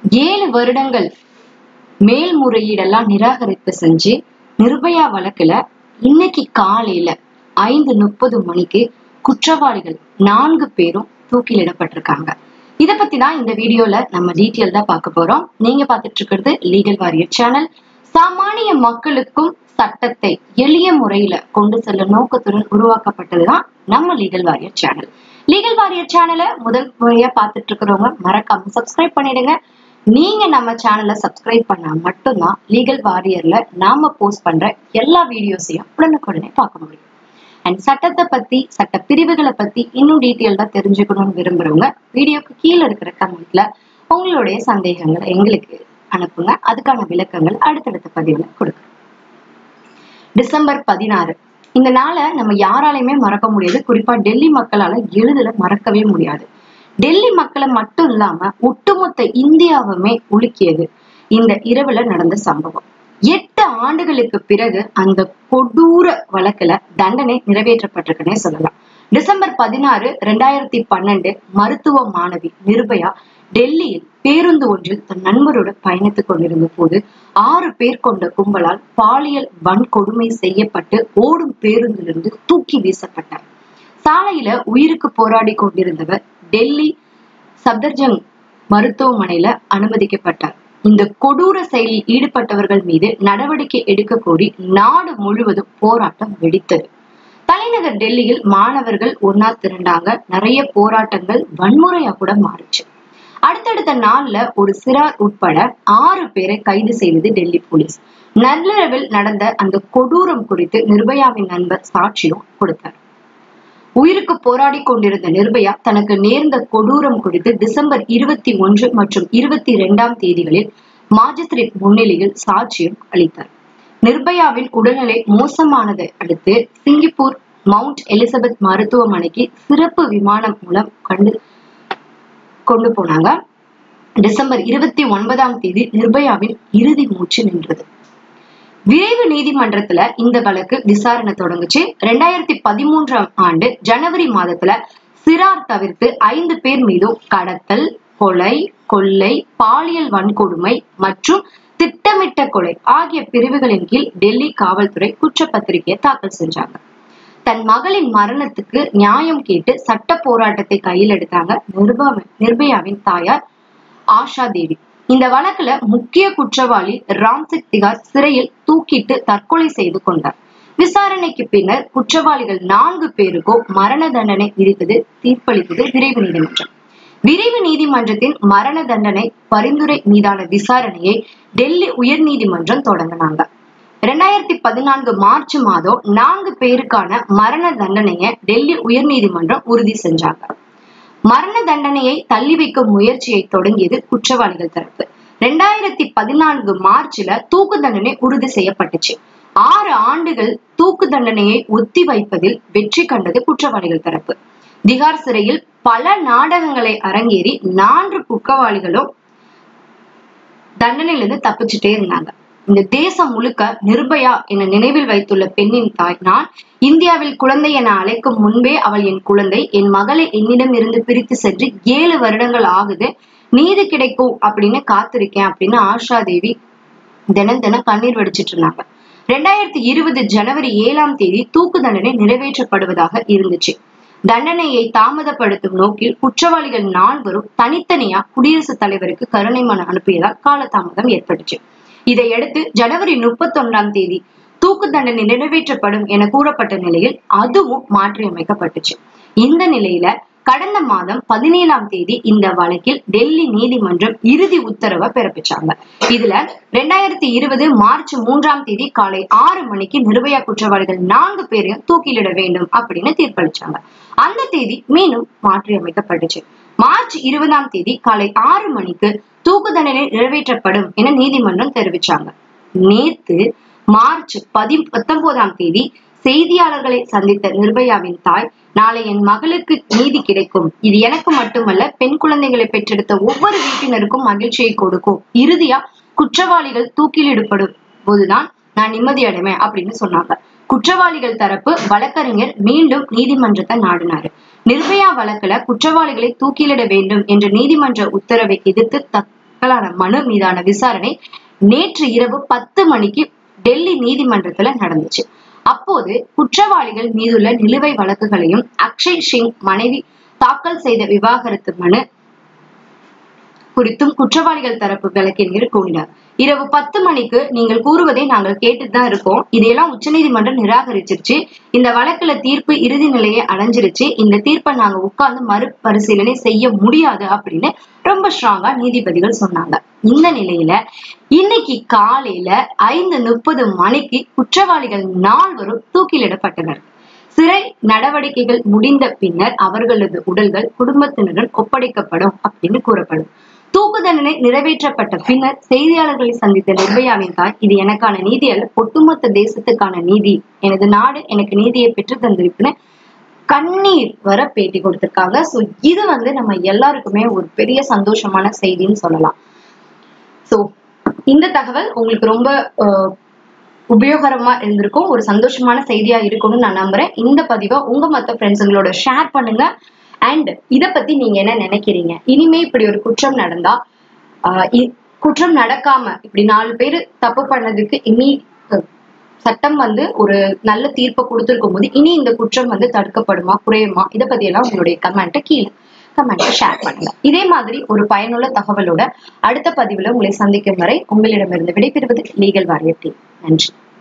ஏழு வருடங்கள் மேல்முறையீடெல்லாம் நிராகரிப்பு செஞ்சு நிர்பயா வழக்குல இன்னைக்கு காலையில ஐந்து முப்பது மணிக்கு குற்றவாளிகள் நான்கு பேரும் தூக்கிலிடப்பட்டிருக்காங்க இத பத்தி தான் இந்த வீடியோல நம்ம டீட்டெயில் தான் பார்க்க போறோம் நீங்க பார்த்துட்டு இருக்கிறது லீகல் வாரியர் சேனல் சாமானிய மக்களுக்கும் சட்டத்தை எளிய முறையில கொண்டு செல்லும் நோக்கத்துடன் உருவாக்கப்பட்டதுதான் நம்ம legal warrior channel legal warrior சேனலை முதல் முறையா பார்த்துட்டு இருக்கிறவங்க மறக்காம சப்ஸ்கிரைப் பண்ணிடுங்க நீங்க நம்ம சேனலை சப்ஸ்கிரைப் பண்ணா மட்டும்தான் லீகல் வாரியர்ல நாம போஸ்ட் பண்ற எல்லா வீடியோஸையும் உடனுக்குடனே பார்க்க முடியும் அண்ட் சட்டத்தை பத்தி சட்ட பிரிவுகளை பத்தி இன்னும் டீட்டெயில்டா தெரிஞ்சுக்கணும்னு விரும்புறவங்க வீடியோக்கு கீழே இருக்கிற கமெண்ட்ல உங்களுடைய சந்தேகங்களை எங்களுக்கு அனுப்புங்க அதுக்கான விளக்கங்கள் அடுத்தடுத்த பதிவுல கொடுக்குறோம் டிசம்பர் பதினாறு இந்த நாளை நம்ம யாராலையுமே மறக்க முடியாது குறிப்பா டெல்லி மக்களால எளிதில மறக்கவே முடியாது டெல்லி மக்களை மட்டும் இல்லாம ஒட்டுமொத்த இந்தியாவுமே உலுக்கியது இந்த இரவுல நடந்த சம்பவம் எட்டு ஆண்டுகளுக்கு பிறகு அந்த கொடூர வழக்குல தண்டனை நிறைவேற்றப்பட்டிருக்குன்னே சொல்லலாம் டிசம்பர் பதினாறு ரெண்டாயிரத்தி பன்னெண்டு மருத்துவ மாணவி நிர்பயா டெல்லியில் பேருந்து ஒன்றில் தன் நண்பரோடு பயணித்துக் கொண்டிருந்த போது ஆறு பேர் கொண்ட கும்பலால் பாலியல் வன்கொடுமை செய்யப்பட்டு ஓடும் பேருந்திலிருந்து தூக்கி வீசப்பட்டார் சாலையில உயிருக்கு போராடி கொண்டிருந்தவர் டெல்லி சப்தர்ஜங் மருத்துவமனையில அனுமதிக்கப்பட்டார் இந்த கொடூர செயலில் ஈடுபட்டவர்கள் மீது நடவடிக்கை எடுக்க கோரி நாடு முழுவதும் போராட்டம் வெடித்தது தலைநகர் டெல்லியில் மாணவர்கள் ஒன்னா திரண்டாங்க நிறைய போராட்டங்கள் வன்முறையா கூட மாறுச்சு அடுத்தடுத்த நாள்ல ஒரு சிறார் உட்பட ஆறு பேரை கைது செய்தது டெல்லி போலீஸ் நள்ளிரவில் நடந்த அந்த கொடூரம் குறித்து நிர்பயாவின் நண்பர் சாட்சியம் கொடுத்தார் உயிருக்கு போராடி கொண்டிருந்த நிர்பயா தனக்கு நேர்ந்த கொடூரம் குறித்து டிசம்பர் இருபத்தி ஒன்று மற்றும் இருபத்தி இரண்டாம் தேதிகளில் மாஜிஸ்திரேட் முன்னிலையில் சாட்சியம் அளித்தார் நிர்பயாவின் உடல்நிலை மோசமானதை அடுத்து சிங்கப்பூர் மவுண்ட் எலிசபெத் மருத்துவமனைக்கு சிறப்பு விமானம் மூலம் கண்டு கொண்டு போனாங்க டிசம்பர் இருபத்தி ஒன்பதாம் தேதி நிர்பயாவின் இறுதி மூச்சு நின்றது விரைவு நீதிமன்றத்துல இந்த வழக்கு விசாரணை தொடங்குச்சு ரெண்டாயிரத்தி பதிமூன்றாம் ஆண்டு ஜனவரி மாதத்துல சிறார் தவிர்த்து ஐந்து பேர் மீதும் கடத்தல் கொலை கொள்ளை பாலியல் வன்கொடுமை மற்றும் திட்டமிட்ட கொலை ஆகிய பிரிவுகளின் கீழ் டெல்லி காவல்துறை குற்றப்பத்திரிகையை தாக்கல் செஞ்சாங்க தன் மகளின் மரணத்துக்கு நியாயம் கேட்டு சட்ட போராட்டத்தை கையில் எடுத்தாங்க நிர்பா நிர்பயாவின் தாயார் ஆஷா தேவி இந்த வழக்குல முக்கிய குற்றவாளி ராம்சிக் திகார் சிறையில் தூக்கிட்டு தற்கொலை செய்து கொண்டார் விசாரணைக்கு பின்னர் குற்றவாளிகள் நான்கு பேருக்கும் மரண தண்டனை விதித்தது தீர்ப்பளித்தது விரைவு நீதிமன்றம் விரைவு நீதிமன்றத்தின் மரண தண்டனை பரிந்துரை மீதான விசாரணையை டெல்லி உயர் நீதிமன்றம் தொடங்கினாங்க ரெண்டாயிரத்தி பதினான்கு மார்ச் மாதம் நான்கு பேருக்கான மரண தண்டனையை டெல்லி உயர் நீதிமன்றம் உறுதி செஞ்சாங்க மரண தண்டனையை தள்ளி வைக்கும் முயற்சியை தொடங்கியது குற்றவாளிகள் தரப்பு ரெண்டாயிரத்தி பதினான்கு மார்ச்ல தூக்கு தண்டனை உறுதி செய்யப்பட்டுச்சு ஆறு ஆண்டுகள் தூக்கு தண்டனையை ஒத்தி வைப்பதில் வெற்றி கண்டது குற்றவாளிகள் தரப்பு திகார் சிறையில் பல நாடகங்களை அரங்கேறி நான்கு குற்றவாளிகளும் தண்டனையிலிருந்து தப்பிச்சுட்டே இருந்தாங்க இந்த தேசம் முழுக்க நிர்பயா என நினைவில் வைத்துள்ள பெண்ணின் தாய் நான் இந்தியாவில் குழந்தை என அழைக்கும் முன்பே அவள் என் குழந்தை என் மகளை என்னிடம் இருந்து பிரித்து சென்று ஏழு வருடங்கள் ஆகுது நீதி கிடைக்கும் அப்படின்னு காத்திருக்கேன் அப்படின்னு ஆஷா தேவி தினம் தினம் கண்ணீர் வடிச்சிட்டு இருந்தாங்க ரெண்டாயிரத்தி இருபது ஜனவரி ஏழாம் தேதி தூக்கு தண்டனை நிறைவேற்றப்படுவதாக இருந்துச்சு தண்டனையை தாமதப்படுத்தும் நோக்கில் குற்றவாளிகள் நால்வரும் தனித்தனியா குடியரசுத் தலைவருக்கு கருணை மனு அனுப்பியதால் காலதாமதம் ஏற்பட்டுச்சு இதையடுத்து ஜனவரி முப்பத்தி ஒன்றாம் தேதி தூக்கு தண்டனை நிறைவேற்றப்படும் என கூறப்பட்ட நிலையில் அதுவும் மாற்றியமைக்கப்பட்டுச்சு இந்த நிலையில கடந்த மாதம் பதினேழாம் தேதி இந்த வழக்கில் டெல்லி நீதிமன்றம் இறுதி உத்தரவை பிறப்பிச்சாங்க இதுல ரெண்டாயிரத்தி இருபது மார்ச் மூன்றாம் தேதி காலை ஆறு மணிக்கு நிர்பயா குற்றவாளிகள் நான்கு பேரையும் தூக்கிலிட வேண்டும் அப்படின்னு தீர்ப்பளிச்சாங்க அந்த தேதி மீண்டும் மாற்றி அமைக்கப்பட்டுச்சு மார்ச் இருபதாம் தேதி காலை ஆறு மணிக்கு தூக்கு தண்டனை நிறைவேற்றப்படும் என நீதிமன்றம் தெரிவிச்சாங்க நேத்து மார்ச் பதி பத்தொன்பதாம் தேதி செய்தியாளர்களை சந்தித்த நிர்பயாவின் தாய் நாளை என் மகளுக்கு நீதி கிடைக்கும் இது எனக்கு மட்டுமல்ல பெண் குழந்தைகளை பெற்றெடுத்த ஒவ்வொரு வீட்டினருக்கும் மகிழ்ச்சியை கொடுக்கும் இறுதியா குற்றவாளிகள் தூக்கிலிடப்படும் போதுதான் நான் நிம்மதி அடைவேன் அப்படின்னு சொன்னாங்க குற்றவாளிகள் தரப்பு வழக்கறிஞர் மீண்டும் நீதிமன்றத்தை நாடினாரு நிர்பயா வழக்குல குற்றவாளிகளை தூக்கிலிட வேண்டும் என்ற நீதிமன்ற உத்தரவை எதிர்த்து த- தாக்கலான மனு மீதான விசாரணை நேற்று இரவு பத்து மணிக்கு டெல்லி நீதிமன்றத்துல நடந்துச்சு அப்போது குற்றவாளிகள் மீதுள்ள நிலுவை வழக்குகளையும் அக்ஷய் சிங் மனைவி தாக்கல் செய்த விவாகரத்து மனு குறித்தும் குற்றவாளிகள் தரப்பு வழக்கறிஞர் கூறினார் இரவு பத்து மணிக்கு நீங்கள் கூறுவதை நாங்கள் கேட்டுட்டு தான் இருக்கோம் இதையெல்லாம் உச்சநீதிமன்றம் நிராகரிச்சிருச்சு இந்த வழக்குல தீர்ப்பு இறுதி நிலையை அடைஞ்சிருச்சு இந்த தீர்ப்பை நாங்க உட்கார்ந்து மறுபரிசீலனை செய்ய முடியாது அப்படின்னு ரொம்ப ஸ்ட்ராங்கா நீதிபதிகள் சொன்னாங்க இந்த நிலையில இன்னைக்கு காலையில ஐந்து முப்பது மணிக்கு குற்றவாளிகள் நால்வரும் தூக்கிலிடப்பட்டனர் சிறை நடவடிக்கைகள் முடிந்த பின்னர் அவர்களது உடல்கள் குடும்பத்தினருடன் ஒப்படைக்கப்படும் அப்படின்னு கூறப்படும் தூக்கு தண்டனை நிறைவேற்றப்பட்ட பின்னர் செய்தியாளர்களை சந்தித்த நிர்பயாவின் தாய் இது எனக்கான நீதி அல்ல ஒட்டுமொத்த தேசத்துக்கான நீதி எனது நாடு எனக்கு நீதியை பெற்று தந்திருக்குன்னு கண்ணீர் வர பேட்டி கொடுத்திருக்காங்க சோ இது வந்து நம்ம எல்லாருக்குமே ஒரு பெரிய சந்தோஷமான செய்தின்னு சொல்லலாம் சோ இந்த தகவல் உங்களுக்கு ரொம்ப அஹ், உபயோகரமா இருந்திருக்கும் ஒரு சந்தோஷமான செய்தியா இருக்கும்னு நான் நம்புறேன் இந்த பதிவை உங்க மத்த ஃப்ரெண்ட்ஸுங்களோட ஷேர் பண்ணுங்க அண்ட் இத பத்தி நீங்க என்ன நினைக்கிறீங்க இனிமே இப்படி ஒரு குற்றம் நடந்தா ஆஹ் இ- குற்றம் நடக்காம இப்படி நாலு பேர் தப்பு பண்ணதுக்கு இனி அஹ், சட்டம் வந்து ஒரு நல்ல தீர்ப்பை கொடுத்திருக்கும் போது இனி இந்த குற்றம் வந்து தடுக்கப்படுமா குறையுமா இத பத்தி எல்லாம் உங்களுடைய கமெண்ட்டை கீழே கமெண்ட்டை ஷேர் பண்ணுங்க இதே மாதிரி ஒரு பயனுள்ள தகவலோட அடுத்த பதிவுல உங்களை சந்திக்கும் வரை உங்களிடமிருந்து விடைபெறுவது லீகல் வாரியர் டீம் நன்றி